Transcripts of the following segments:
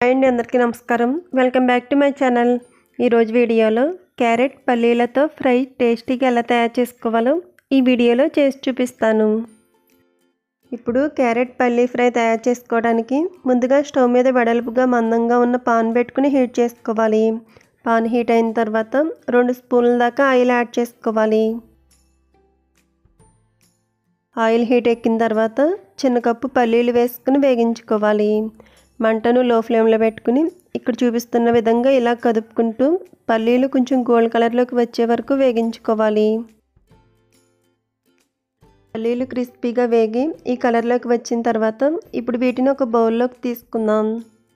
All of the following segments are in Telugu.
హాయ్ అండి అందరికీ నమస్కారం welcome back to my channel ఈరోజు వీడియోలో క్యారెట్ పల్లీలతో ఫ్రై టేస్టీగా ఎలా తయారు చేసుకోవాలో ఈ వీడియోలో చేసి చూపిస్తాను ఇప్పుడు క్యారెట్ పల్లీ ఫ్రై తయారు చేసుకోవడానికి ముందుగా స్టవ్ మీద వెడల్పుగా మందంగా ఉన్న పాన్ పెట్టుకుని హీట్ చేసుకోవాలి పాన్ హీట్ అయిన తర్వాత రెండు స్పూన్ల దాకా ఆయిల్ యాడ్ చేసుకోవాలి ఆయిల్ హీట్ ఎక్కిన తర్వాత చిన్న కప్పు పల్లీలు వేసుకుని వేగించుకోవాలి మంటను లో ఫ్లేమ్లో పెట్టుకుని ఇక్కడ చూపిస్తున్న విధంగా ఇలా కదుపుకుంటూ పల్లీలు కొంచెం గోల్డ్ కలర్లోకి వచ్చే వరకు వేగించుకోవాలి పల్లీలు క్రిస్పీగా వేగి ఈ కలర్లోకి వచ్చిన తర్వాత ఇప్పుడు వీటిని ఒక బౌల్లోకి తీసుకుందాం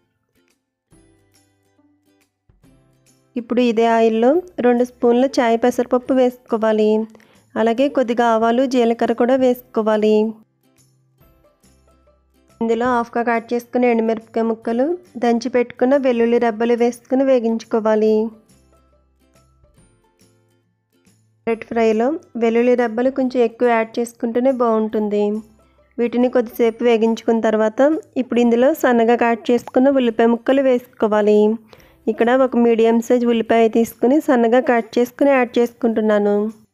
ఇప్పుడు ఇదే ఆయిల్లో రెండు స్పూన్ల చాయ్ పెసరపప్పు వేసుకోవాలి అలాగే కొద్దిగా ఆవాలు జీలకర్ర కూడా వేసుకోవాలి ఇందులో హాఫ్గా కట్ చేసుకుని ఎండుమిరపకాయ ముక్కలు దంచి పెట్టుకున్న వెల్లుల్లి రెబ్బలు వేసుకుని వేగించుకోవాలి రెడ్ ఫ్రైలో వెల్లుల్లి రెబ్బలు కొంచెం ఎక్కువ యాడ్ చేసుకుంటేనే బాగుంటుంది వీటిని కొద్దిసేపు వేగించుకున్న తర్వాత ఇప్పుడు ఇందులో సన్నగా కట్ చేసుకున్న ఉల్లిపాయ ముక్కలు వేసుకోవాలి ఇక్కడ ఒక మీడియం సైజ్ ఉల్లిపాయ తీసుకుని సన్నగా కట్ చేసుకుని యాడ్ చేసుకుంటున్నాను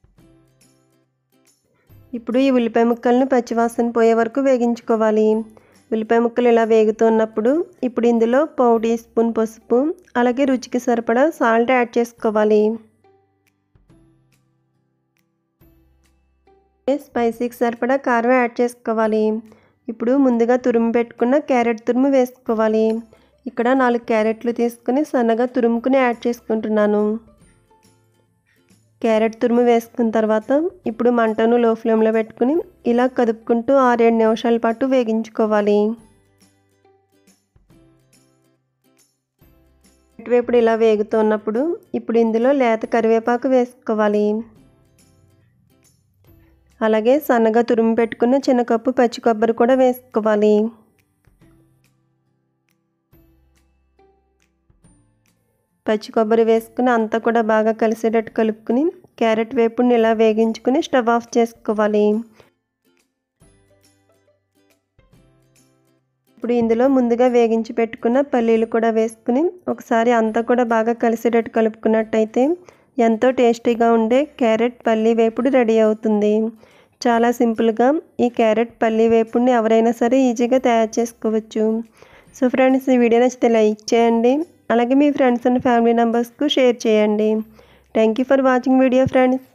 ఇప్పుడు ఈ ఉల్లిపాయ ముక్కలను పచ్చివాసన పోయే వరకు వేగించుకోవాలి ఉల్లిపాయ ముక్కలు ఇలా వేగుతున్నప్పుడు ఇప్పుడు ఇందులో పావు టీ స్పూన్ పసుపు అలాగే రుచికి సరిపడా సాల్ట్ యాడ్ చేసుకోవాలి స్పైసీకి సరిపడా కారం యాడ్ చేసుకోవాలి ఇప్పుడు ముందుగా తురుము పెట్టుకున్న క్యారెట్ తురుము వేసుకోవాలి ఇక్కడ నాలుగు క్యారెట్లు తీసుకుని సన్నగా తురుముకుని యాడ్ చేసుకుంటున్నాను క్యారెట్ తురుము వేసుకున్న తర్వాత ఇప్పుడు మంటను లో ఫ్లేమ్లో పెట్టుకుని ఇలా కదుపుకుంటూ ఆరేడు నిమిషాల పాటు వేగించుకోవాలి వేపుడు ఇలా వేగుతున్నప్పుడు ఇప్పుడు ఇందులో లేత కరివేపాకు వేసుకోవాలి అలాగే సన్నగా తురుము పెట్టుకున్న చిన్న కప్పు పచ్చి కొబ్బరి కూడా వేసుకోవాలి పచ్చి కొబ్బరి వేసుకుని అంతా కూడా బాగా కలిసేటట్టు కలుపుకుని క్యారెట్ వేపుడిని ఇలా వేగించుకుని స్టవ్ ఆఫ్ చేసుకోవాలి ఇప్పుడు ఇందులో ముందుగా వేగించి పెట్టుకున్న పల్లీలు కూడా వేసుకుని ఒకసారి అంతా కూడా బాగా కలిసేటట్టు కలుపుకున్నట్టయితే ఎంతో టేస్టీగా ఉండే క్యారెట్ పల్లీ వేపుడు రెడీ అవుతుంది చాలా సింపుల్గా ఈ క్యారెట్ పల్లీ వేపుడిని ఎవరైనా సరే ఈజీగా తయారు చేసుకోవచ్చు సో ఫ్రెండ్స్ ఈ వీడియో నచ్చితే లైక్ చేయండి అలాగే మీ ఫ్రెండ్స్ అండ్ ఫ్యామిలీ మెంబర్స్కు షేర్ చేయండి thank you for watching video friends